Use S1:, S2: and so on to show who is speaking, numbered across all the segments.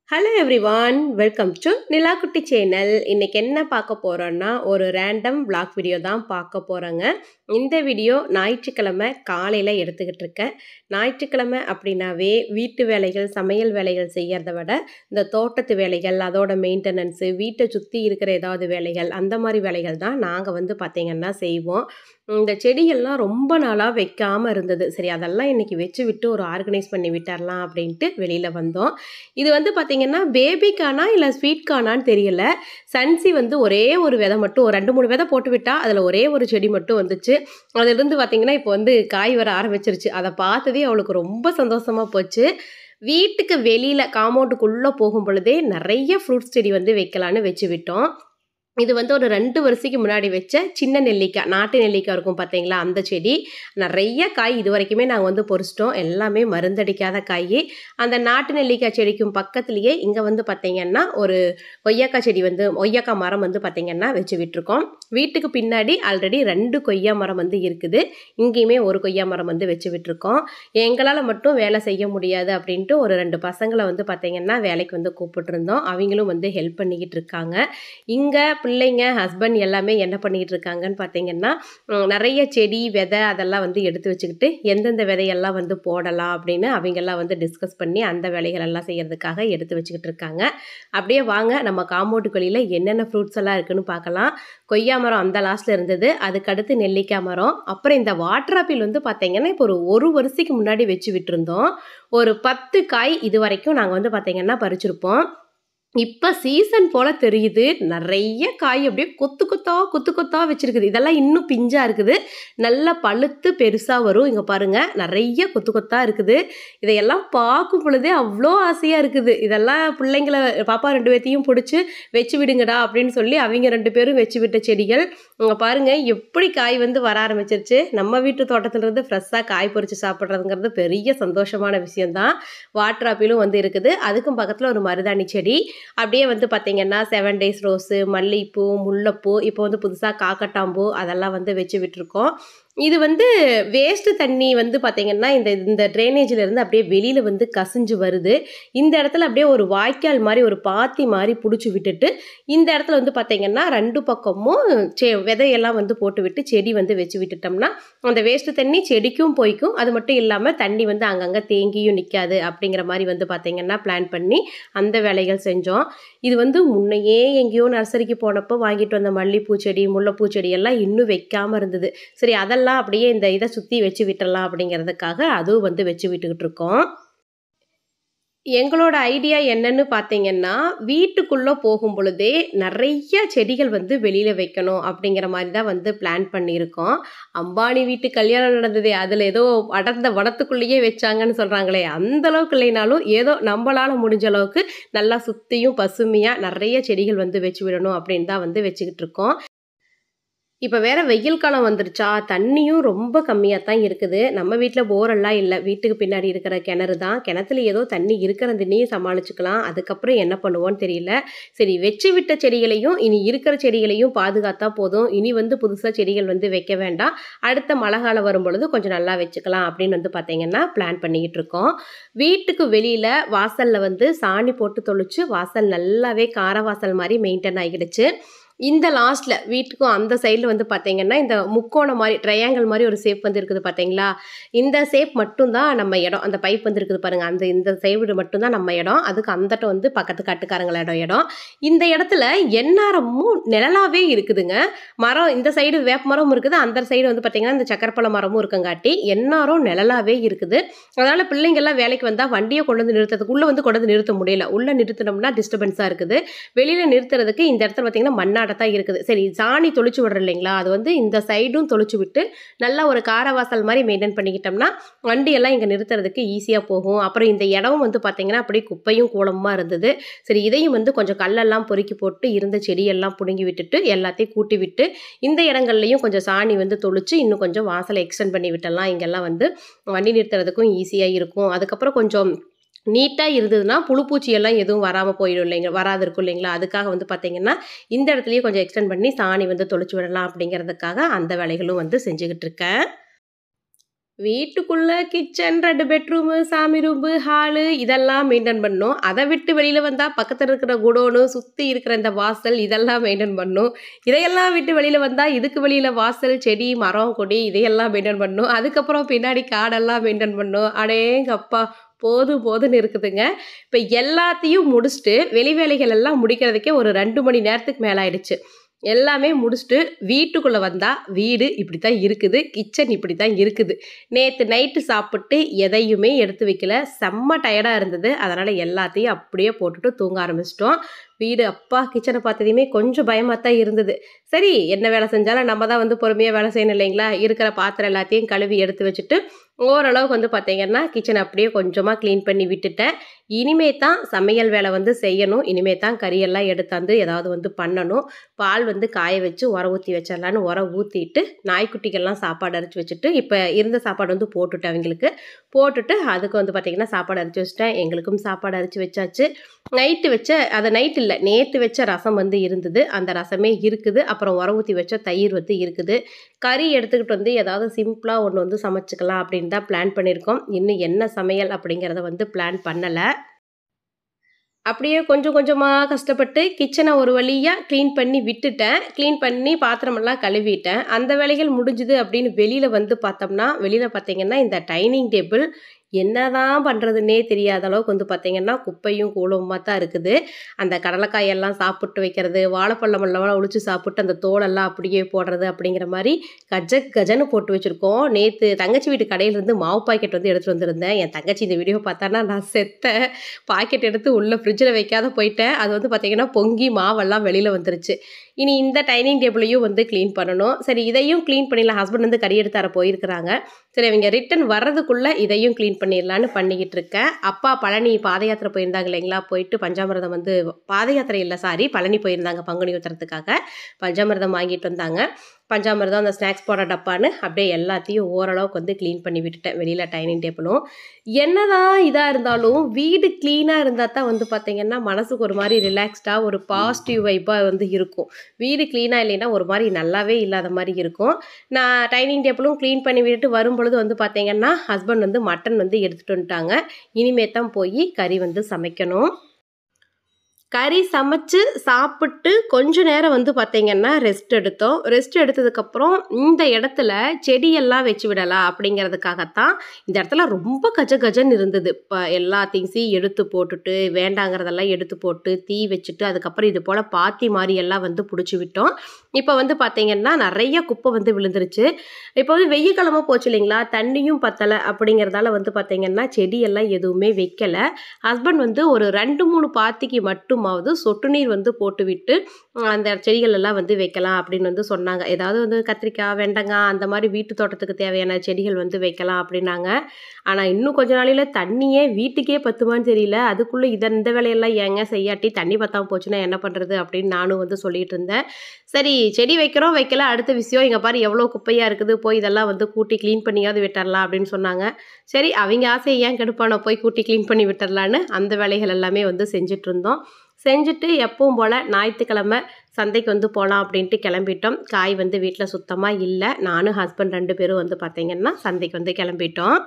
S1: Hello everyone welcome to Nilakutti channel இன்னைக்கு என்ன பார்க்க போகிறோன்னா ஒரு ரேண்டம் vlog வீடியோ தான் பார்க்க போகிறோங்க இந்த வீடியோ ஞாயிற்றுக்கிழமை காலையில் எடுத்துக்கிட்டு இருக்கேன் ஞாயிற்றுக்கிழமை அப்படின்னாவே வீட்டு வேலைகள் சமையல் வேலைகள் செய்யறத விட இந்த தோட்டத்து வேலைகள் அதோட மெயின்டெனன்ஸு வீட்டை சுற்றி இருக்கிற ஏதாவது வேலைகள் அந்த மாதிரி வேலைகள் தான் நாங்கள் வந்து பார்த்திங்கன்னா செய்வோம் இந்த செடிகள்லாம் ரொம்ப நாளாக வைக்காமல் இருந்தது சரி அதெல்லாம் இன்றைக்கி வச்சு விட்டு ஒரு ஆர்கனைஸ் பண்ணி விட்டுறலாம் அப்படின்ட்டு வெளியில் வந்தோம் இது வந்து பார்த்திங்கன்னா பேபிக்கானா இல்லை ஸ்வீட் கானான்னு தெரியல சன்சி வந்து ஒரே ஒரு விதை மட்டும் ஒரு ரெண்டு மூணு விதை போட்டு விட்டா அதில் ஒரே ஒரு செடி மட்டும் வந்துச்சு அதிலிருந்து பார்த்திங்கன்னா இப்போ வந்து காய் வர ஆரம்பிச்சிருச்சு அதை பார்த்ததே அவளுக்கு ரொம்ப சந்தோஷமாக போச்சு வீட்டுக்கு வெளியில் காம்பவுண்டுக்குள்ளே போகும் பொழுதே நிறைய ஃப்ரூட்ஸ் செடி வந்து வைக்கலான்னு வச்சு விட்டோம் இது வந்து ஒரு ரெண்டு வருஷத்துக்கு முன்னாடி வச்ச சின்ன நெல்லிக்காய் நாட்டு நெல்லிக்காய் இருக்கும் பார்த்தீங்களா அந்த செடி நிறைய காய் இது வரைக்குமே நாங்கள் வந்து பொறிச்சிட்டோம் எல்லாமே மருந்தடிக்காத காய் அந்த நாட்டு நெல்லிக்காய் செடிக்கும் பக்கத்துலேயே இங்கே வந்து பார்த்தீங்கன்னா ஒரு கொய்யாக்காய் செடி வந்து கொய்யாக்காய் மரம் வந்து பார்த்தீங்கன்னா வச்சு விட்டுருக்கோம் வீட்டுக்கு பின்னாடி ஆல்ரெடி ரெண்டு கொய்யா மரம் வந்து இருக்குது இங்கேயுமே ஒரு கொய்யா மரம் வந்து வச்சு விட்டுருக்கோம் எங்களால் மட்டும் வேலை செய்ய முடியாது அப்படின்ட்டு ஒரு ரெண்டு பசங்களை வந்து பார்த்தீங்கன்னா வேலைக்கு வந்து கூப்பிட்டுருந்தோம் அவங்களும் வந்து ஹெல்ப் பண்ணிக்கிட்டு இருக்காங்க இங்கே பிள்ளைங்க ஹஸ்பண்ட் எல்லாமே என்ன பண்ணிக்கிட்டு இருக்காங்கன்னு பார்த்தீங்கன்னா உம், நிறைய செடி விதை அதெல்லாம் வந்து எடுத்து வச்சுக்கிட்டு எந்தெந்த விதையெல்லாம் வந்து போடலாம் அப்படின்னு அவங்கெல்லாம் வந்து டிஸ்கஸ் பண்ணி அந்த வேலைகள் எல்லாம் செய்யறதுக்காக எடுத்து வச்சுக்கிட்டு இருக்காங்க அப்படியே வாங்க நம்ம காம்பவுண்டு வெளியில் என்னென்ன ஃப்ரூட்ஸ் எல்லாம் இருக்குன்னு பார்க்கலாம் கொய்யா மரம் அந்த லாஸ்ட்ல இருந்தது அதுக்கடுத்து நெல்லிக்காய் மரம் அப்புறம் இந்த வாட்டர் ஆப்பிள் வந்து பார்த்தீங்கன்னா இப்போ ஒரு ஒரு வருஷத்துக்கு முன்னாடி வச்சு விட்டுருந்தோம் ஒரு பத்து காய் இது வரைக்கும் நாங்கள் வந்து பார்த்தீங்கன்னா பறிச்சிருப்போம் இப்போ சீசன் போல் தெரியுது நிறைய காய் அப்படியே கொத்து கொத்தா கொத்து கொத்தா வச்சிருக்குது இதெல்லாம் இன்னும் பிஞ்சாக இருக்குது நல்லா பழுத்து பெருசாக வரும் இங்கே பாருங்கள் நிறைய கொத்து கொத்தா இருக்குது இதையெல்லாம் பார்க்கும் பொழுதே அவ்வளோ ஆசையாக இருக்குது இதெல்லாம் பிள்ளைங்களை பாப்பா ரெண்டு பேர்த்தையும் பிடிச்சி வச்சு விடுங்கடா அப்படின்னு சொல்லி அவங்க ரெண்டு பேரும் வச்சு விட்ட செடிகள் இங்கே பாருங்கள் எப்படி காய் வந்து வர ஆரம்பிச்சிருச்சு நம்ம வீட்டு தோட்டத்துலேருந்து ஃப்ரெஷ்ஷாக காய் பறித்து சாப்பிட்றதுங்கிறது பெரிய சந்தோஷமான விஷயம்தான் வாட்டர் ஆப்பிளும் வந்து இருக்குது அதுக்கும் பக்கத்தில் ஒரு மருதாணி செடி அப்படியே வந்து பார்த்தீங்கன்னா செவன் டேஸ் ரோஸு மல்லிகைப்பூ முல்லைப்பூ இப்போ வந்து புதுசாக காக்கட்டாம்பூ அதெல்லாம் வந்து வச்சு விட்டுருக்கோம் இது வந்து வேஸ்ட்டு தண்ணி வந்து பார்த்தீங்கன்னா இந்த இந்த drainage-ல இருந்து அப்படியே வெளியில் வந்து கசிஞ்சு வருது இந்த இடத்துல அப்படியே ஒரு வாய்க்கால் மாதிரி ஒரு பாத்தி மாதிரி பிடிச்சி விட்டுட்டு இந்த இடத்துல வந்து பார்த்தீங்கன்னா ரெண்டு பக்கமும் செ விதையெல்லாம் வந்து போட்டு விட்டு செடி வந்து வச்சு விட்டுட்டோம்னா அந்த வேஸ்ட்டு தண்ணி செடிக்கும் போய்க்கும் அது மட்டும் இல்லாமல் தண்ணி வந்து அங்கங்கே தேங்கியும் நிற்காது அப்படிங்கிற மாதிரி வந்து பார்த்தீங்கன்னா பிளான் பண்ணி அந்த வேலைகள் செஞ்சோம் இது வந்து முன்னையே எங்கேயோ நர்சரிக்கு போனப்போ வாங்கிட்டு வந்த மல்லிப்பூ செடி முல்லைப்பூ செடி எல்லாம் இன்னும் வைக்காமல் இருந்தது சரி அதெல்லாம் அப்படியே இந்த இதை சுற்றி வச்சு விட்டுறலாம் அப்படிங்கிறதுக்காக அதுவும் வந்து வச்சு விட்டுக்கிட்டு இருக்கோம் எங்களோட ஐடியா என்னன்னு பார்த்தீங்கன்னா வீட்டுக்குள்ளே போகும் பொழுதே நிறைய செடிகள் வந்து வெளியில் வைக்கணும் அப்படிங்கிற மாதிரி தான் வந்து பிளான் பண்ணியிருக்கோம் அம்பானி வீட்டு கல்யாணம் நடந்ததே அதில் ஏதோ அடர்ந்த வனத்துக்குள்ளேயே வச்சாங்கன்னு சொல்கிறாங்களே அந்த அளவுக்கு இல்லைனாலும் ஏதோ நம்மளால் முடிஞ்ச அளவுக்கு நல்லா சுற்றியும் பசுமையாக நிறைய செடிகள் வந்து வச்சு விடணும் அப்படின்னு தான் வந்து வச்சுக்கிட்டு இருக்கோம் இப்போ வேற வெயில் காலம் வந்துருச்சா தண்ணியும் ரொம்ப கம்மியாக தான் இருக்குது நம்ம வீட்டில் போரெல்லாம் இல்லை வீட்டுக்கு பின்னாடி இருக்கிற கிணறு தான் கிணத்துல ஏதோ தண்ணி இருக்கிற தண்ணியும் சமாளிச்சுக்கலாம் அதுக்கப்புறம் என்ன பண்ணுவோன்னு தெரியல சரி வச்சு விட்ட செடிகளையும் இனி இருக்கிற செடிகளையும் பாதுகாத்தா போதும் இனி வந்து புதுசாக செடிகள் வந்து வைக்க வேண்டாம் அடுத்த மழை காலம் வரும் பொழுது கொஞ்சம் நல்லா வச்சுக்கலாம் அப்படின்னு வந்து பார்த்தீங்கன்னா பிளான் பண்ணிக்கிட்டு இருக்கோம் வீட்டுக்கு வெளியில் வாசலில் வந்து சாணி போட்டு தொளிச்சு வாசல் நல்லாவே கார வாசல் மாதிரி மெயின்டைன் ஆகிடுச்சு இந்த லாஸ்ட்டில் வீட்டுக்கும் அந்த சைடில் வந்து பார்த்தீங்கன்னா இந்த முக்கோணம் மாதிரி ட்ரையாங்கிள் மாதிரி ஒரு ஷேப் வந்து இருக்குது பார்த்தீங்களா இந்த ஷேப் மட்டும்தான் நம்ம இடம் அந்த பைப் வந்து இருக்குது பாருங்கள் அந்த இந்த சைடு மட்டும்தான் நம்ம இடம் அதுக்கு அந்தட்ட வந்து பக்கத்து காட்டுக்காரங்கள இடம் இடம் இந்த இடத்துல எந்நேரமும் நிழலாவே இருக்குதுங்க மரம் இந்த சைடு வேப்ப மரமும் இருக்குது அந்த சைடு வந்து பார்த்தீங்கன்னா இந்த சக்கரப்பழ மரமும் இருக்கங்காட்டி எந்நேரம் நிழலாவே இருக்குது அதனால் பிள்ளைங்கள்லாம் வேலைக்கு வந்தால் வண்டியை கொண்டு வந்து நிறுத்துறதுக்கு உள்ளே வந்து கொண்டு வந்து நிறுத்த முடியல உள்ளே நிறுத்தினோம்னா டிஸ்டர்பன்ஸாக இருக்குது வெளியில் நிறுத்துறதுக்கு இந்த இடத்துல பார்த்தீங்கன்னா மண்ணாட தான் இருக்குது சரி சாணி தொளிச்சு விடுறோம் இல்லைங்களா அது வந்து இந்த சைடும் தொளிச்சு விட்டு நல்லா ஒரு காரவாசல் மாதிரி மெயின்டைன் பண்ணிக்கிட்டோம்னா வண்டியெல்லாம் இங்கே நிறுத்துறதுக்கு ஈஸியாக போகும் அப்புறம் இந்த இடமும் வந்து பார்த்தீங்கன்னா அப்படியே குப்பையும் கூலமாக இருந்தது சரி இதையும் வந்து கொஞ்சம் கல்லெல்லாம் பொறுக்கி போட்டு இருந்த செடியெல்லாம் பிடுங்கி விட்டுட்டு எல்லாத்தையும் கூட்டி விட்டு இந்த இடங்கள்லையும் கொஞ்சம் சாணி வந்து தொளிச்சு இன்னும் கொஞ்சம் வாசலை எக்ஸ்டெண்ட் பண்ணி விட்டலாம் இங்கெல்லாம் வந்து வண்டி நிறுத்துறதுக்கும் ஈஸியாக இருக்கும் அதுக்கப்புறம் கொஞ்சம் நீட்டாக இருந்ததுன்னா புழுப்பூச்சி எல்லாம் எதுவும் வராமல் போயிடும் இல்லைங்க வராது இருக்கும் இல்லைங்களா அதுக்காக வந்து பார்த்தீங்கன்னா இந்த இடத்துலையும் கொஞ்சம் எக்ஸ்டெண்ட் பண்ணி சாணி வந்து தொளிச்சு விடலாம் அப்படிங்கிறதுக்காக அந்த வேலைகளும் வந்து செஞ்சுக்கிட்டு இருக்கேன் வீட்டுக்குள்ள கிச்சன், 2 பெட்ரூமு, சாமி ரூம்பு, ஹாலு இதெல்லாம் மெயின்டெயின் பண்ணணும். அத விட்டு வெளியில வந்தா பக்கத்துல இருக்கிற குடோனு, சுத்தி இருக்கிற இந்த வாசல் இதெல்லாம் மெயின்டெயின் பண்ணணும். இதையெல்லாம் விட்டு வெளியில வந்தா, இதுக்கு வெளியில வாசல், செடி, மரம், கொடி இதையெல்லாம் மெயின்டெயின் பண்ணணும். அதுக்கப்புறம் பின்னாடி காடெல்லாம் மெயின்டெயின் பண்ணணும். அடேங்கப்பா! போதும் போதும்ன்னு இருக்குதுங்க. இப்ப எல்லாத்தையும் முடிச்சுட்டு, வெளி வேலைகள் எல்லாம் முடிக்கிறதுக்கே ஒரு 2 மணி நேரத்துக்கு மேல ஆயிடுச்சு. எல்லாமே முடிச்சுட்டு வீட்டுக்குள்ள வந்தா, வீடு இப்படித்தான் இருக்குது. கிச்சன் இப்படித்தான் இருக்குது. நேத்து நைட்டு சாப்பிட்டு எதையுமே எடுத்து வைக்கல. செம்ம டயர்டா இருந்தது. அதனால எல்லாத்தையும் அப்படியே போட்டுட்டு தூங்க ஆரம்பிச்சுட்டோம். வீடு அப்பா! கிச்சன பார்த்ததுமே கொஞ்சம் பயமா தான் இருந்தது. சரி என்ன வேலை செஞ்சாலும் நம்ம தான் வந்து பொறுமையா வேலை செய்யணும் இல்லைங்களா? இருக்கிற பாத்திரம் எல்லாத்தையும் கழுவி எடுத்து வச்சுட்டு, ஓரளவுக்கு வந்து பார்த்தீங்கன்னா, கிச்சன அப்படியே கொஞ்சமா கிளீன் பண்ணி விட்டுட்டேன். இனிமே தான் சமையல் வேலை வந்து செய்யணும். இனிமே தான் கறியெல்லாம் எடுத்தாந்து ஏதாவது வந்து பண்ணணும். பால் வந்து காய வச்சு உர ஊத்தி வச்சிடலான்னு உர ஊத்திட்டு, நாய்க்குட்டிக்கெல்லாம் சாப்பாடு அரைச்சு வச்சுட்டு, இப்ப இருந்த சாப்பாடு வந்து போட்டுட்டேன் அவைங்களுக்கு. போட்டுட்டு அதுக்கு வந்து பார்த்தீங்கன்னா, சாப்பாடு அரைச்சு வச்சுட்டேன். எங்களுக்கும் சாப்பாடு அரைச்சு வச்சாச்சு. நைட்டு வச்ச அது நைட் இல்ல. நேத்து வச்ச ரசம் வந்து இருந்தது. அந்த ரசமே இருக்குது. அப்புறம் உர ஊத்தி வச்ச தயிர் வந்து இருக்குது. கறி எடுத்துக்கிட்டு வந்து ஏதாவது சிம்பிளா ஒண்ணு வந்து சமைச்சுக்கலாம் அப்படின்னு தான் பிளான் பண்ணியிருக்கோம். இன்னும் என்ன சமையல் அப்படிங்கிறத வந்து பிளான் பண்ணல. அப்படியே கொஞ்சம் கொஞ்சமா கஷ்டப்பட்டு கிச்சன ஒரு வழியா கிளீன் பண்ணி விட்டுட்டேன். கிளீன் பண்ணி பாத்திரமெல்லாம் கழுவிட்டேன். அந்த வேலைகள் முடிஞ்சுது அப்படின்னு வெளியில வந்து பார்த்தோம்னா, வெளியில பார்த்தீங்கன்னா, இந்த டைனிங் டேபிள் என்னதான் பண்றதுன்னே தெரியாத அளவுக்கு வந்து பார்த்தீங்கன்னா, குப்பையும் கூளமுமா தான் இருக்குது. அந்த கடலைக்காயெல்லாம் சாப்பிட்டு வைக்கிறது, வாழைப்பழம் எல்லாம் ஒளிச்சு சாப்பிட்டு அந்த தோலெல்லாம் அப்படியே போடுறது அப்படிங்கிற மாரி கஜ கஜன்னு போட்டு வச்சிருக்கோம். நேத்து தங்கச்சி வீட்டு கடையிலேருந்து மாவு பாக்கெட் வந்து எடுத்துட்டு வந்திருந்தேன். என் தங்கச்சி இந்த வீடியோ பார்த்தான்னா நான் செத்தேன். பாக்கெட் எடுத்து உள்ள ஃப்ரிட்ஜில வைக்காத போயிட்டேன். அது வந்து பார்த்தீங்கன்னா, பொங்கி மாவெல்லாம் வெளியில வந்துருச்சு. இனி இந்த டைனிங் டேபிளையும் வந்து கிளீன் பண்ணணும். சரி இதையும் கிளீன் பண்ணிடலாம். ஹஸ்பண்ட் வந்து கறி எடுத்து தர போயிருக்கிறாங்க. சரி அவங்க ரிட்டர்ன் வர்றதுக்குள்ள இதையும் கிளீன் பண்ணிடலான்னு பண்ணிக்கிட்டு இருக்கேன். அப்பா பழனி பாத யாத்திரை போயிருந்தாங்க இல்லைங்களா? போயிட்டு பஞ்சாமிர்தம் வந்து பாத யாத்திரை இல்ல சாரி பழனி போயிருந்தாங்க பங்குனி உத்திரத்துக்காக. பஞ்சாமிர்தம் வாங்கிட்டு வந்தாங்க. பஞ்சாமிர்தம், அந்த ஸ்நாக்ஸ் போடுற டப்பான்னு அப்படியே எல்லாத்தையும் ஓரளவுக்கு வந்து கிளீன் பண்ணி விட்டுட்டேன். வெளியில டைனிங் டேபிளும். என்னதான் இதா இருந்தாலும், வீடு கிளீனா இருந்தா தான் வந்து பார்த்தீங்கன்னா, மனசுக்கு ஒரு மாரி ரிலாக்ஸ்டா ஒரு பாசிட்டிவ் வைப்பா வந்து இருக்கும். வீடு கிளீனா இல்லைன்னா, ஒரு மாரி நல்லாவே இல்லாத மாரி இருக்கும். நான் டைனிங் டேபிளும் கிளீன் பண்ணி விட்டுட்டு வரும்பொழுது வந்து பார்த்தீங்கன்னா, ஹஸ்பண்ட் வந்து மட்டன் வந்து எடுத்துட்டு வந்துட்டாங்க. இனிமே தான் போயி கறி வந்து சமைக்கணும். கறி சமைச்சு சாப்பிட்டு கொஞ்ச நேரம் வந்து பார்த்தீங்கன்னா, ரெஸ்ட் எடுத்தோம். ரெஸ்ட் எடுத்ததுக்கப்புறம் இந்த இடத்துல செடியெல்லாம் வச்சு விடலாம் அப்படிங்கிறதுக்காகத்தான் இந்த இடத்துல ரொம்ப கஜ கஜன்னு இருந்தது. இப்ப எல்லா திங்ஸையும் எடுத்து போட்டுட்டு, வேண்டாங்கிறதெல்லாம் எடுத்து போட்டு, தீ வச்சுட்டு, அதுக்கப்புறம் இது போல பாத்தி மாரி எல்லாம் வந்து புடிச்சு விட்டோம். இப்ப வந்து பார்த்தீங்கன்னா, நெறைய குப்பை வந்து விழுந்துருச்சு. இப்ப வந்து வெய்ய காலமா போச்சு இல்லைங்களா? தண்ணியும் பத்தல அப்படிங்கிறதால வந்து பார்த்தீங்கன்னா, செடியெல்லாம் எதுவுமே வைக்கல. ஹஸ்பண்ட் வந்து ஒரு 2, 3 பாத்திக்கு மட்டுமாவது சொட்டு நீர் வந்து போட்டுவிட்டு, அந்த செடிகள் எல்லாம் வந்து வைக்கலாம் அப்படின்னு வந்து சொன்னாங்க. ஏதாவது வந்து கத்திரிக்காய், வெண்டங்காய் அந்த மாரி வீட்டு தோட்டத்துக்கு தேவையான செடிகள் வந்து வைக்கலாம் அப்படின்னாங்க. ஆனா இன்னும் கொஞ்ச நாளையில தண்ணியே வீட்டுக்கே பத்துமான்னு தெரியல. அதுக்குள்ள இத இந்த வேலையெல்லாம் ஏங்க செய்யாட்டி தண்ணி பத்தாம போச்சுன்னா என்ன பண்றது? அப்படின்னு நானும் வந்து சொல்லிட்டு இருந்தேன். சரி செடி வைக்கிறோம், வைக்கல அடுத்த விஷயம். இங்க பாரு எவ்வளோ குப்பையா இருக்குது. போய் இதெல்லாம் வந்து கூட்டி கிளீன் பண்ணியாவது விட்டரலாம் அப்படின்னு சொன்னாங்க. சரி அவைங்க ஆசைய ஏன் கெடுப்பானோம் போய் கூட்டி கிளீன் பண்ணி விட்டரலான்னு அந்த வேலைகள் எல்லாமே வந்து செஞ்சுட்டு இருந்தோம். செஞ்சுட்டு எப்பவும் போல ஞாயித்துக்கிழமை சந்தைக்கு வந்து போலாம் அப்படின்ட்டு கிளம்பிட்டோம். காய் வந்து வீட்ல சுத்தமா இல்ல. நானும் ஹஸ்பண்ட் 2 பேரும் வந்து பார்த்தீங்கன்னா, சந்தைக்கு வந்து கிளம்பிட்டோம்.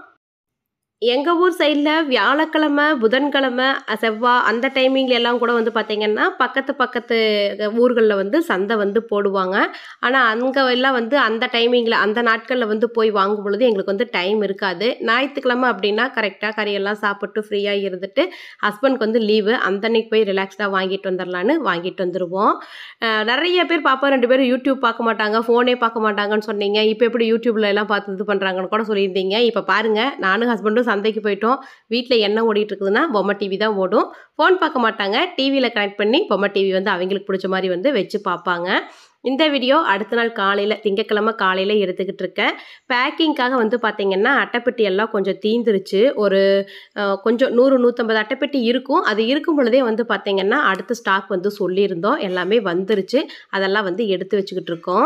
S1: எங்க ஊர் சைட்ல வியாழக்கிழமை, புதன்கிழமை, அ செவ்வா அந்த டைமிங்ல எல்லாம் கூட வந்து பார்த்தீங்கன்னா, பக்கத்து பக்கத்து ஊர்கள்ல வந்து சந்தை வந்து போடுவாங்க. ஆனா அங்க எல்லாம் வந்து அந்த டைமிங்ல அந்த நாட்கள்ல வந்து போய் வாங்கும் பொழுது எங்களுக்கு வந்து டைம் இருக்காது. ஞாயித்துக்கிழமை அப்படின்னா கரெக்ட்டா கறியெல்லாம் சாப்பிட்டு ஃப்ரீயா இருந்துட்டு, ஹஸ்பண்ட்க்கு வந்து லீவு. அந்த அன்னைக்கு போய் ரிலாக்ஸ்டா வாங்கிட்டு வந்துரலான்னு வாங்கிட்டு வந்துருவோம். அ நெறைய பேர் பாப்பா 2 பேரும் யூடியூப் பார்க்க மாட்டாங்க, ஃபோனே பார்க்க மாட்டாங்கன்னு சொன்னீங்க. இப்ப எப்படி யூடியூப்ல எல்லாம் பார்த்து இது பண்றாங்கன்னு கூட சொல்லியிருந்தீங்க. இப்ப பாருங்க நானும் ஹஸ்பண்டும் சந்தைக்கு போயிட்டோம். வீட்ல என்ன ஓடிட்டு இருக்குதுன்னா, பொம்மை டிவி தான் ஓடும். ஃபோன் பார்க்க மாட்டாங்க. டிவில கனெக்ட் பண்ணி பொம்மை டிவி வந்து அவைங்களுக்கு புடிச்ச மாரி வந்து வச்சு பார்ப்பாங்க. இந்த வீடியோ அடுத்த நாள் காலையில திங்கட்கிழமை காலையில எடுத்துக்கிட்டு இருக்கேன். பேக்கிங்க்காக வந்து பார்த்தீங்கன்னா, அட்டைப்பெட்டி எல்லாம் கொஞ்சம் தீந்துருச்சு. ஒரு அ கொஞ்சம் 100, 150 அட்டைப்பெட்டி இருக்கும். அது இருக்கும் பொழுதே வந்து பார்த்தீங்கன்னா, அடுத்த ஸ்டாக் வந்து சொல்லியிருந்தோம். எல்லாமே வந்துருச்சு. அதெல்லாம் வந்து எடுத்து வச்சுக்கிட்டு இருக்கோம்.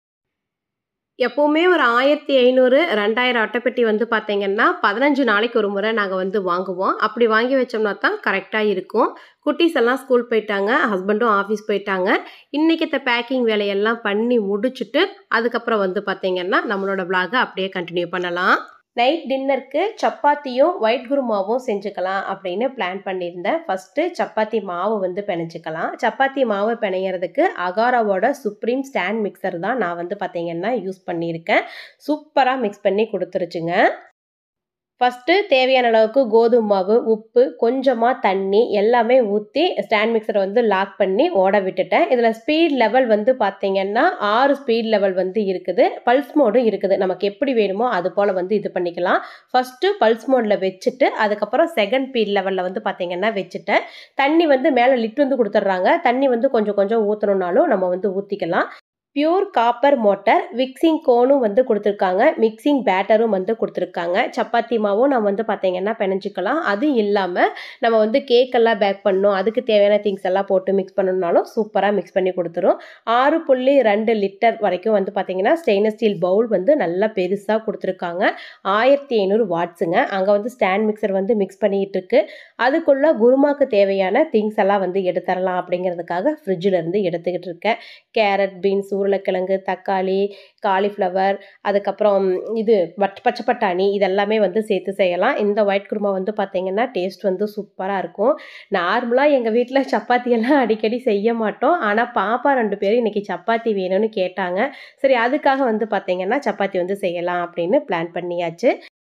S1: எப்பவுமே ஒரு 1500, 2000 அட்டைப்பெட்டி வந்து பார்த்தீங்கன்னா, 15 நாளைக்கு ஒரு முறை நாங்க வந்து வாங்குவோம். அப்படி வாங்கி வச்சோம்னா தான் கரெக்ட்டா இருக்கும். குட்டீஸ் எல்லாம் ஸ்கூல் போயிட்டாங்க. ஹஸ்பண்டும் ஆஃபீஸ் போயிட்டாங்க. இன்னைக்கத்த பேக்கிங் வேலையெல்லாம் பண்ணி முடிச்சுட்டு, அதுக்கப்புறம் வந்து பார்த்தீங்கன்னா, நம்மளோட விளாக அப்படியே கன்டின்யூ பண்ணலாம். நைட் டின்னருக்கு சப்பாத்தியும் ஒயிட் குருமாவும் செஞ்சுக்கலாம் அப்படின்னு பிளான் பண்ணியிருந்தேன் ஃபஸ்ட்டு சப்பாத்தி மாவு வந்து பிணைஞ்சிக்கலாம் சப்பாத்தி மாவு பிணையிறதுக்கு அகாராவோட சுப்ரீம் ஸ்டாண்ட் மிக்சர் தான் நான் வந்து பார்த்தீங்கன்னா யூஸ் பண்ணியிருக்கேன் சூப்பராக மிக்ஸ் பண்ணி கொடுத்துருச்சுங்க ஃபஸ்ட்டு தேவையான அளவுக்கு கோதுமை மாவு உப்பு கொஞ்சமாக தண்ணி எல்லாமே ஊற்றி ஸ்டாண்ட் மிக்சரை வந்து லாக் பண்ணி ஓட விட்டுட்டேன் இதில் ஸ்பீட் லெவல் வந்து பார்த்திங்கன்னா ஆறு ஸ்பீட் லெவல் வந்து இருக்குது பல்ஸ் மோடும் இருக்குது நமக்கு எப்படி வேணுமோ அது போல் வந்து இது பண்ணிக்கலாம் ஃபஸ்ட்டு பல்ஸ் மோடில் வச்சுட்டு அதுக்கப்புறம் செகண்ட் ஸ்பீட் லெவலில் வந்து பார்த்திங்கன்னா வச்சுட்டேன் தண்ணி வந்து மேலே லிட் வந்து கொடுத்துட்றாங்க தண்ணி வந்து கொஞ்சம் கொஞ்சம் ஊற்றணுன்னாலும் நம்ம வந்து ஊற்றிக்கலாம் பியூர் காப்பர் மோட்டர் மிக்சிங் கோனும் வந்து கொடுத்துருக்காங்க மிக்சிங் பேட்டரும் வந்து கொடுத்துருக்காங்க சப்பாத்தி மாவும் நம்ம வந்து பார்த்தீங்கன்னா பிணைஞ்சிக்கலாம் அது இல்லாமல் நம்ம வந்து கேக்கெல்லாம் பேக் பண்ணணும் அதுக்கு தேவையான திங்ஸ் எல்லாம் போட்டு மிக்ஸ் பண்ணணுனாலும் சூப்பராக மிக்ஸ் பண்ணி கொடுத்துரும் ஆறு புள்ளி ரெண்டு லிட்டர் வரைக்கும் வந்து பார்த்தீங்கன்னா ஸ்டெயின்லெஸ் ஸ்டீல் பவுல் வந்து நல்லா பெருசாக கொடுத்துருக்காங்க ஆயிரத்தி ஐநூறு வாட்ஸுங்க அங்கே வந்து ஸ்டாண்ட் மிக்சர் வந்து மிக்ஸ் பண்ணிக்கிட்டு இருக்கு அதுக்குள்ளே குருமாக்கு தேவையான திங்ஸ் எல்லாம் வந்து எடுத்துடலாம் அப்படிங்கிறதுக்காக ஃப்ரிட்ஜில் இருந்து எடுத்துக்கிட்டு இருக்கேன் கேரட் பீன்ஸ் உருளைக்கிழங்கு தக்காளி காலிஃப்ளவர் அதுக்கப்புறம் இது பட் பச்சை பட்டாணி இதெல்லாமே வந்து சேர்த்து செய்யலாம் இந்த ஒயிட் குருமா வந்து பார்த்திங்கன்னா டேஸ்ட் வந்து சூப்பராக இருக்கும் நார்மலாக எங்கள் வீட்டில் சப்பாத்தியெல்லாம் அடிக்கடி செய்ய மாட்டோம் ஆனால் பாப்பா ரெண்டு பேரும் இன்றைக்கி சப்பாத்தி வேணும்னு கேட்டாங்க சரி அதுக்காக வந்து பார்த்திங்கன்னா சப்பாத்தி வந்து செய்யலாம் அப்படின்னு பிளான் பண்ணியாச்சு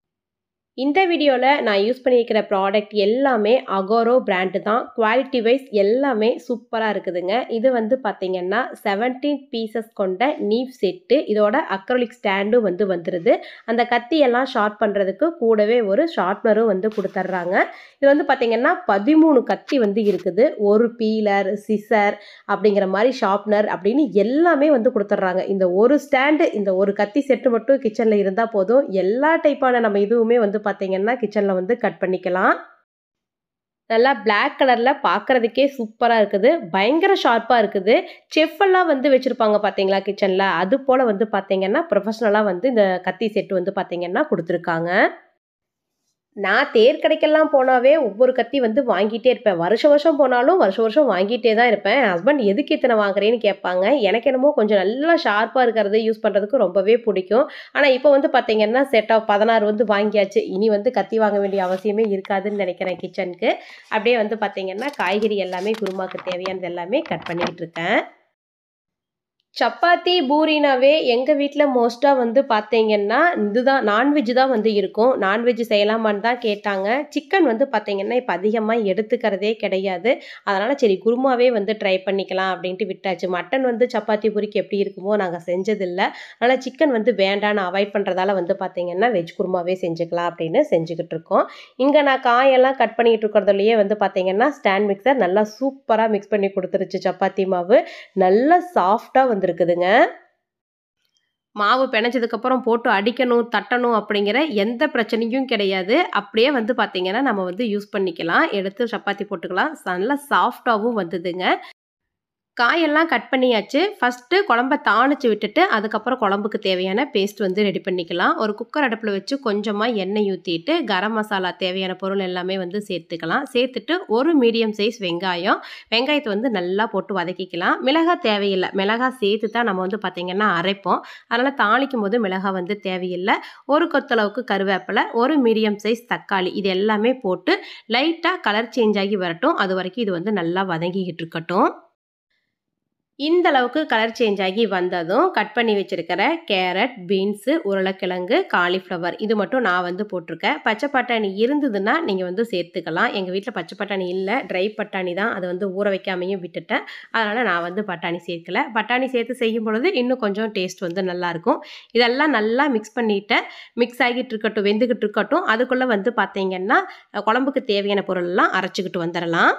S1: இந்த வீடியோவில் நான் யூஸ் பண்ணியிருக்கிற ப்ராடக்ட் எல்லாமே அகோரோ பிராண்டு தான் குவாலிட்டி வைஸ் எல்லாமே சூப்பராக இருக்குதுங்க இது வந்து பார்த்திங்கன்னா செவன்டீன் பீசஸ் கொண்ட நீவ் செட்டு இதோட அக்ரலிக் ஸ்டாண்டும் வந்து வந்துடுது அந்த கத்தியெல்லாம் ஷார்ட் பண்ணுறதுக்கு கூடவே ஒரு ஷார்ப்னரும் வந்து கொடுத்துட்றாங்க இது வந்து பார்த்திங்கன்னா பதிமூணு கத்தி வந்து இருக்குது ஒரு பீலர் சிசர் அப்படிங்கிற மாதிரி ஷார்ப்னர் அப்படின்னு எல்லாமே வந்து கொடுத்துட்றாங்க இந்த ஒரு ஸ்டாண்டு இந்த ஒரு கத்தி செட்டு மட்டும் கிச்சனில் இருந்தால் போதும் எல்லா டைப்பான நம்ம இதுவுமே வந்து பார்த்தீங்கன்னா கிச்சனில் வந்து கட் பண்ணிக்கலாம் நல்லா பிளாக் கலரில் பார்க்குறதுக்கே சூப்பராக இருக்குது பயங்கர ஷார்ப்பாக இருக்குது செஃப்பெல்லாம் வந்து வச்சுருப்பாங்க பார்த்தீங்களா கிச்சனில் அது போல் வந்து பார்த்தீங்கன்னா ப்ரொஃபஷ்னலாக வந்து இந்த கத்தி செட்டு வந்து பார்த்தீங்கன்னா கொடுத்துருக்காங்க நான் தேர் கடைக்கெல்லாம் போனாவே ஒவ்வொரு கத்தி வந்து வாங்கிட்டே இருப்பேன் வருஷம் வருஷம் போனாலும் வருஷம் வருஷம் வாங்கிட்டே தான் இருப்பேன் ஹஸ்பண்ட் எதுக்கு இத்தனை வாங்குறேன்னு கேட்பாங்க எனக்கு என்னமோ கொஞ்சம் நல்லா ஷார்ப்பாக இருக்கிறது யூஸ் பண்ணுறதுக்கு ரொம்பவே பிடிக்கும் ஆனால் இப்போ வந்து பார்த்தீங்கன்னா செட் ஆஃப் பதினாறு வந்து வாங்கியாச்சு இனி வந்து கத்தி வாங்க வேண்டிய அவசியமே இருக்காதுன்னு நினைக்கிறேன் கிச்சனுக்கு அப்படியே வந்து பார்த்தீங்கன்னா காய்கறி எல்லாமே குருமாக்கு தேவையானது எல்லாமே கட் பண்ணிக்கிட்டு இருக்கேன் சப்பாத்தி பூரினாவே எங்கள் வீட்டில் மோஸ்ட்டாக வந்து பார்த்தீங்கன்னா இதுதான் நான்வெஜ் தான் வந்து இருக்கும் நான்வெஜ் செய்யலாமான்னு தான் கேட்டாங்க சிக்கன் வந்து பார்த்தீங்கன்னா இப்போ அதிகமாக எடுத்துக்கிறதே கிடையாது அதனால் சரி குருமாவே வந்து ட்ரை பண்ணிக்கலாம் அப்படின்ட்டு விட்டாச்சு மட்டன் வந்து சப்பாத்தி பூரிக்கு எப்படி இருக்குமோ நாங்கள் செஞ்சதில்லை அதனால் சிக்கன் வந்து வேண்டான்னு அவாய்ட் பண்ணுறதால வந்து பார்த்தீங்கன்னா வெஜ் குருமாவே செஞ்சுக்கலாம் அப்படின்னு செஞ்சுக்கிட்டு இருக்கோம் இங்கே நான் காயெல்லாம் கட் பண்ணிக்கிட்டு இருக்கிறதுலையே வந்து பார்த்தீங்கன்னா ஸ்டாண்ட் மிக்சர் நல்லா சூப்பராக மிக்ஸ் பண்ணி கொடுத்துருச்சு சப்பாத்தி மாவு நல்லா சாஃப்டாக வந்து வந்துருக்குதுங்க மாவு பிணைஞ்சதுக்கப்புறம் போட்டு அடிக்கணும் தட்டணும் அப்படிங்கிற எந்த பிரச்சனையும் கிடையாது அப்படியே வந்து பார்த்திங்கன்னா நம்ம வந்து யூஸ் பண்ணிக்கலாம் எடுத்து சப்பாத்தி போட்டுக்கலாம் நல்லா சாஃப்டாகவும் வந்ததுங்க காயெல்லாம் கட் பண்ணியாச்சு ஃபஸ்ட்டு குழம்ப தாளித்து விட்டுட்டு அதுக்கப்புறம் குழம்புக்கு தேவையான பேஸ்ட் வந்து ரெடி பண்ணிக்கலாம் ஒரு குக்கர் அடுப்பில் வச்சு கொஞ்சமாக எண்ணெய் ஊற்றிட்டு கரம் மசாலா தேவையான பொருள் எல்லாமே வந்து சேர்த்துக்கலாம் சேர்த்துட்டு ஒரு மீடியம் சைஸ் வெங்காயம் வெங்காயத்தை வந்து நல்லா போட்டு வதக்கிக்கலாம் மிளகாய் தேவையில்லை மிளகாய் சேர்த்து தான் நம்ம வந்து பார்த்திங்கன்னா அரைப்போம் அதனால் தாளிக்கும் போது மிளகாய் வந்து தேவையில்லை ஒரு கொத்தளவுக்கு கருவேப்பிலை ஒரு மீடியம் சைஸ் தக்காளி இது எல்லாமே போட்டு லைட்டாக கலர் சேஞ்ச் ஆகி வரட்டும் அது வரைக்கும் இது வந்து நல்லா வதங்கிக்கிட்டு இருக்கட்டும் இந்த அளவுக்கு கலர் சேஞ்ச் ஆகி வந்ததும் கட் பண்ணி வச்சுருக்கிற கேரட் பீன்ஸு உருளைக்கிழங்கு காலிஃப்ளவர் இது மட்டும் நான் வந்து போட்டிருக்கேன் பச்சை பட்டாணி இருந்ததுன்னா நீங்கள் வந்து சேர்த்துக்கலாம் எங்கள் வீட்டில் பச்சை பட்டாணி இல்லை ட்ரை பட்டாணி தான் அதை வந்து ஊற வைக்காமையும் விட்டுட்டேன் அதனால் நான் வந்து பட்டாணி சேர்க்கல பட்டாணி சேர்த்து செய்யும் பொழுது இன்னும் கொஞ்சம் டேஸ்ட் வந்து நல்லாயிருக்கும் இதெல்லாம் நல்லா மிக்ஸ் பண்ணிவிட்டேன் மிக்ஸ் ஆகிட்டு இருக்கட்டும் வெந்துக்கிட்டு இருக்கட்டும் அதுக்குள்ளே வந்து பார்த்தீங்கன்னா குழம்புக்கு தேவையான பொருளெல்லாம் அரைச்சிக்கிட்டு வந்துடலாம்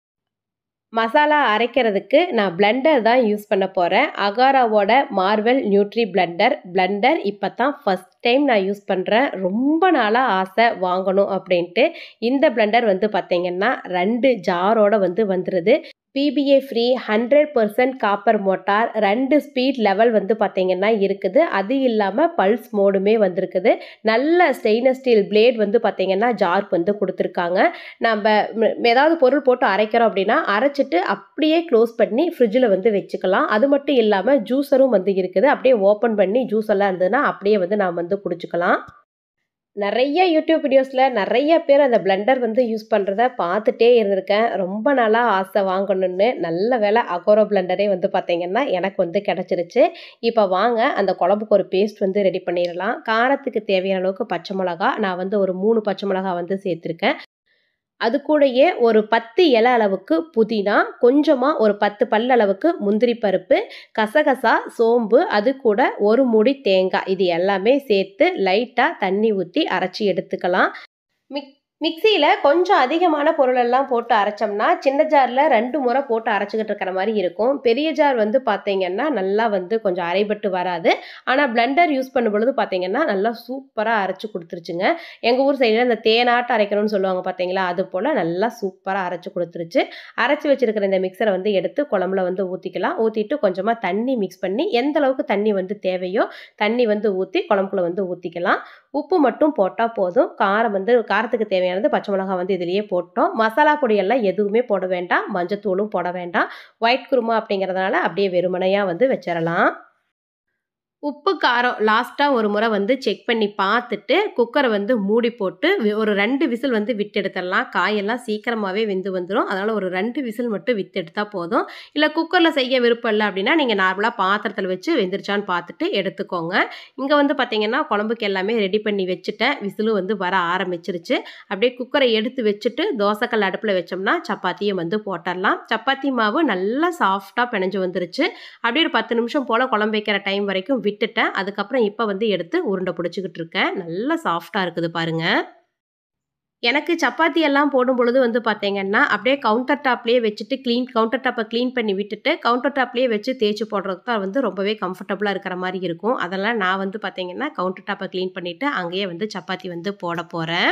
S1: மசாலா அரைக்கிறதுக்கு நான் பிளெண்டர் தான் யூஸ் பண்ண போகிறேன் அகாராவோட மார்வெல் நியூட்ரி பிளெண்டர் பிளெண்டர் இப்போ தான் ஃபஸ்ட் டைம் நான் யூஸ் பண்ணுறேன் ரொம்ப நாளாக ஆசை வாங்கணும் அப்படின்ட்டு இந்த பிளெண்டர் வந்து பார்த்திங்கன்னா ரெண்டு ஜாரோட வந்து வந்துடுது BPA free hundred percent copper motor ரெண்டு ஸ்பீட் லெவல் வந்து பார்த்திங்கன்னா இருக்குது அது இல்லாமல் பல்ஸ் மோடுமே வந்திருக்குது நல்ல ஸ்டெயின்லெஸ் ஸ்டீல் பிளேட் வந்து பார்த்திங்கன்னா ஜார்க் வந்து கொடுத்துருக்காங்க நம்ம ஏதாவது பொருள் போட்டு அரைக்கிறோம் அப்படின்னா அரைச்சிட்டு அப்படியே க்ளோஸ் பண்ணி ஃப்ரிட்ஜில் வந்து வச்சுக்கலாம் அது மட்டும் இல்லாமல் ஜூஸரும் வந்து இருக்குது அப்படியே ஓப்பன் பண்ணி ஜூஸ் எல்லாம் இருந்ததுன்னா அப்படியே வந்து நாம் வந்து குடிச்சுக்கலாம் நிறைய யூடியூப் வீடியோஸில் நிறைய பேர் அந்த பிளெண்டர் வந்து யூஸ் பண்ணுறத பார்த்துட்டே இருந்திருக்கேன் ரொம்ப நாளாக ஆசை வாங்கணும்னு நல்ல வேலை அகோரோ பிளெண்டரே வந்து பார்த்தீங்கன்னா எனக்கு வந்து கிடச்சிருச்சு இப்போ வாங்க அந்த குழம்புக்கு ஒரு பேஸ்ட் வந்து ரெடி பண்ணிடலாம் காரத்துக்கு தேவையான அளவுக்கு பச்சை மிளகா நான் வந்து ஒரு மூணு பச்சை மிளகா வந்து சேர்த்துருக்கேன் அது கூடயே ஒரு பத்து இலை அளவுக்கு புதினா கொஞ்சமாக ஒரு பத்து பல் அளவுக்கு முந்திரி பருப்பு கசகசா சோம்பு அது கூட ஒரு முடி தேங்காய் இது எல்லாமே சேர்த்து லைட்டாக தண்ணி ஊற்றி அரைச்சி எடுத்துக்கலாம் மிக் மிக்சியில் கொஞ்சம் அதிகமான பொருளெல்லாம் போட்டு அரைச்சோம்னா சின்ன ஜாரில் ரெண்டு முறை போட்டு அரைச்சிக்கிட்டு இருக்கிற மாதிரி இருக்கும் பெரிய ஜார் வந்து பார்த்தீங்கன்னா நல்லா வந்து கொஞ்சம் அரைபட்டு வராது ஆனால் பிளெண்டர் யூஸ் பண்ணும் பொழுது பார்த்தீங்கன்னா நல்லா சூப்பராக அரைச்சி கொடுத்துருச்சுங்க எங்கள் ஊர் சைடில் இந்த தேனாட்டு அரைக்கணும்னு சொல்லுவாங்க பார்த்தீங்களா அது போல் நல்லா சூப்பராக அரைச்சி கொடுத்துருச்சு அரைச்சி வச்சிருக்கிற இந்த மிக்சரை வந்து எடுத்து குழம்புல வந்து ஊற்றிக்கலாம் ஊற்றிட்டு கொஞ்சமாக தண்ணி மிக்ஸ் பண்ணி எந்த அளவுக்கு தண்ணி வந்து தேவையோ தண்ணி வந்து ஊற்றி குழம்புக்குள்ள வந்து ஊற்றிக்கலாம் உப்பு மட்டும் போட்டால் போதும் காரம் வந்து காரத்துக்கு தேவையானது பச்சை மிளகாய் வந்து இதுலேயே போட்டோம் மசாலா பொடியெல்லாம் எதுவுமே போட வேண்டாம் மஞ்சத்தூளும் போட வேண்டாம் ஒயிட் குருமா அப்படிங்கிறதுனால அப்படியே வெறுமனையாக வந்து வச்சிடலாம் உப்பு காரம் லாஸ்ட்டாக ஒரு முறை வந்து செக் பண்ணி பார்த்துட்டு குக்கரை வந்து மூடி போட்டு ஒரு ரெண்டு விசில் வந்து விட்டு எடுத்துடலாம் காயெல்லாம் சீக்கிரமாகவே வெந்து வந்துடும் அதனால் ஒரு ரெண்டு விசில் மட்டும் வித்து எடுத்தால் போதும் இல்லை குக்கரில் செய்ய விருப்பம் இல்லை அப்படின்னா நீங்கள் நார்மலாக பாத்திரத்தில் வச்சு வெந்துருச்சான்னு பார்த்துட்டு எடுத்துக்கோங்க இங்கே வந்து பார்த்திங்கன்னா குழம்புக்கு எல்லாமே ரெடி பண்ணி வச்சுட்டேன் விசிலும் வந்து வர ஆரம்பிச்சிருச்சு அப்படியே குக்கரை எடுத்து வச்சுட்டு தோசைக்கல் அடுப்பில் வச்சோம்னா சப்பாத்தியும் வந்து போட்டுடலாம் சப்பாத்தி மாவு நல்லா சாஃப்டாக பிணைஞ்சு வந்துருச்சு அப்படியே ஒரு பத்து நிமிஷம் போல் குழம்பு வைக்கிற டைம் வரைக்கும் விட்டுட்டேன் அதுக்கப்புறம் இப்போ வந்து எடுத்து உருண்டை பிடிச்சிக்கிட்டு இருக்கேன் நல்லா சாஃப்டாக இருக்குது பாருங்கள் எனக்கு சப்பாத்தி எல்லாம் போடும் பொழுது வந்து பார்த்தீங்கன்னா அப்படியே கவுண்டர் டாப்லேயே வச்சுட்டு க்ளீன் கவுண்டர் டாப்பை க்ளீன் பண்ணி விட்டுட்டு கவுண்டர் டாப்லேயே வச்சு தேய்ச்சி போடுறதுக்கு தான் வந்து ரொம்பவே கம்ஃபர்டபுளாக இருக்கிற மாதிரி இருக்கும் அதெல்லாம் நான் வந்து பார்த்தீங்கன்னா கவுண்டர் டாப்பை க்ளீன் பண்ணிவிட்டு அங்கேயே வந்து சப்பாத்தி வந்து போட போகிறேன்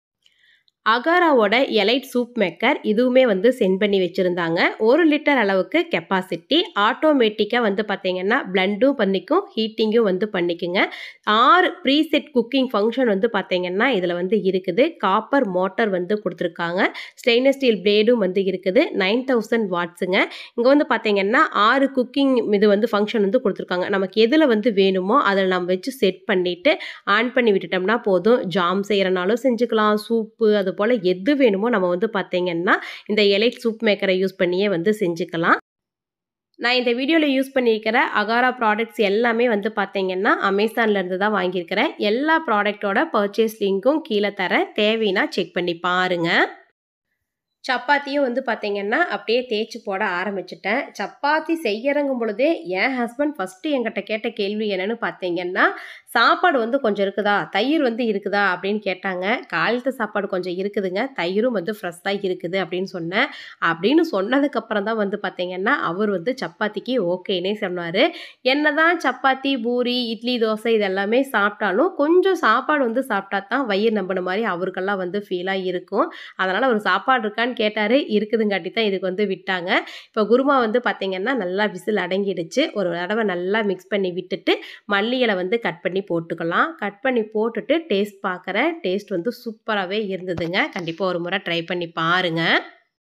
S1: அகாராவோட எலைட் சூப் மேக்கர் இதுவுமே வந்து சென்ட் பண்ணி வச்சுருந்தாங்க ஒரு லிட்டர் அளவுக்கு கெப்பாசிட்டி ஆட்டோமேட்டிக்காக வந்து பார்த்திங்கன்னா பிளண்டும் பண்ணிக்கும் ஹீட்டிங்கும் வந்து பண்ணிக்குங்க ஆறு ப்ரீசெட் குக்கிங் ஃபங்க்ஷன் வந்து பார்த்திங்கன்னா இதில் வந்து இருக்குது காப்பர் மோட்டர் வந்து கொடுத்துருக்காங்க ஸ்டெயின்லெஸ் ஸ்டீல் பிளேடும் வந்து இருக்குது நைன் தௌசண்ட் வாட்ஸுங்க இங்கே வந்து பார்த்திங்கன்னா ஆறு குக்கிங் இது வந்து ஃபங்க்ஷன் வந்து கொடுத்துருக்காங்க நமக்கு எதில் வந்து வேணுமோ அதில் நம்ம வச்சு செட் பண்ணிவிட்டு ஆன் பண்ணி விட்டுட்டோம்னா போதும் ஜாம் செய்கிறனாலும் செஞ்சுக்கலாம் சூப்பு அது போல் எது வேணுமோ நம்ம வந்து பார்த்திங்கன்னா இந்த எலைட் சூப் மேக்கரை யூஸ் பண்ணியே வந்து செஞ்சுக்கலாம் நான் இந்த வீடியோவில் யூஸ் பண்ணியிருக்கிற அகாரா ப்ராடக்ட்ஸ் எல்லாமே வந்து பார்த்தீங்கன்னா அமேசான்லேருந்து தான் வாங்கியிருக்கிறேன் எல்லா ப்ராடக்டோட பர்ச்சேஸ் லிங்க்கும் கீழே தர தேவைன்னா செக் பண்ணி பாருங்கள் சப்பாத்தியும் வந்து பார்த்திங்கன்னா அப்படியே தேய்ச்சி போட ஆரம்பிச்சிட்டேன் சப்பாத்தி செய்யறங்கும் பொழுதே என் ஹஸ்பண்ட் ஃபஸ்ட்டு என்கிட்ட கேட்ட கேள்வி என்னென்னு பார்த்தீங்கன்னா சாப்பாடு வந்து கொஞ்சம் இருக்குதா தயிர் வந்து இருக்குதா அப்படின்னு கேட்டாங்க காலத்து சாப்பாடு கொஞ்சம் இருக்குதுங்க தயிரும் வந்து ஃப்ரெஷ்ஷாக இருக்குது அப்படின்னு சொன்னேன் அப்படின்னு சொன்னதுக்கப்புறம் தான் வந்து பார்த்திங்கன்னா அவர் வந்து சப்பாத்திக்கு ஓகேனே சொன்னார் என்ன தான் சப்பாத்தி பூரி இட்லி தோசை இதெல்லாமே சாப்பிட்டாலும் கொஞ்சம் சாப்பாடு வந்து சாப்பிட்டா தான் வயிறு நம்பின மாதிரி அவருக்கெல்லாம் வந்து ஃபீலாக இருக்கும் அதனால் அவர் சாப்பாடு இருக்கான்னு கேட்டார் இருக்குதுங்காட்டி தான் இதுக்கு வந்து விட்டாங்க இப்போ குருமா வந்து பார்த்திங்கன்னா நல்லா விசில் அடங்கிடுச்சு ஒரு தடவை நல்லா மிக்ஸ் பண்ணி விட்டுட்டு மல்லி இலை வந்து கட் பண்ணி போட்டுக்கலாம் கட் பண்ணி போட்டுட்டு டேஸ்ட் பார்க்குறேன் டேஸ்ட் வந்து சூப்பராகவே இருந்ததுங்க கண்டிப்பாக ஒரு முறை ட்ரை பண்ணி பாருங்கள்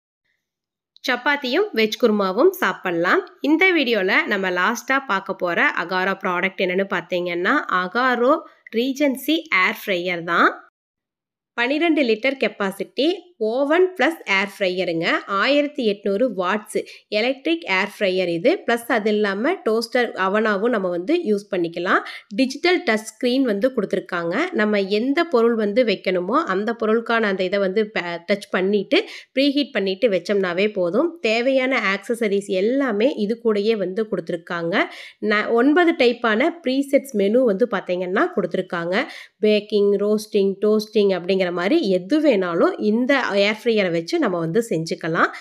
S1: சப்பாத்தியும் வெஜ் குருமாவும் சாப்பிட்லாம் இந்த வீடியோவில் நம்ம லாஸ்ட்டாக பார்க்க போகிற அகாரோ ப்ராடக்ட் என்னென்னு பார்த்தீங்கன்னா அகாரோ ரீஜன்சி ஏர் ஃப்ரையர் தான் பன்னிரெண்டு litre capacity oven plus air ஃப்ரையருங்க ஆயிரத்தி எட்நூறு வாட்ஸு எலக்ட்ரிக் ஏர் ஃப்ரையர் இது ப்ளஸ் அது இல்லாமல் டோஸ்டர் அவனாவும் நம்ம வந்து யூஸ் பண்ணிக்கலாம் டிஜிட்டல் டச் ஸ்க்ரீன் வந்து கொடுத்துருக்காங்க நம்ம எந்த பொருள் வந்து வைக்கணுமோ அந்த பொருளுக்கான அந்த இதை வந்து டச் பண்ணிவிட்டு ப்ரீஹீட் பண்ணிவிட்டு வச்சோம்னாவே போதும் தேவையான ஆக்சசரிஸ் எல்லாமே இது கூடயே வந்து கொடுத்துருக்காங்க ந ஒன்பது டைப்பான ப்ரீசெட்ஸ் மெனு வந்து பார்த்திங்கன்னா கொடுத்துருக்காங்க பேக்கிங் ரோஸ்டிங் டோஸ்டிங் அப்படிங்கிற மாதிரி எது வேணாலும் இந்த ஏர் ஃப்ரையரை வச்சு நம்ம வந்து செஞ்சுக்கலாம்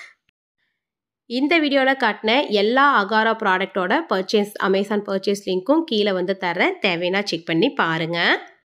S1: இந்த வீடியோவில் காட்டின எல்லா அகாரா ப்ராடக்டோட பர்ச்சேஸ் அமேசான் பர்ச்சேஸ் லிங்க்கும் கீழே வந்து தரேன் தேவைன்னா செக் பண்ணி பாருங்கள்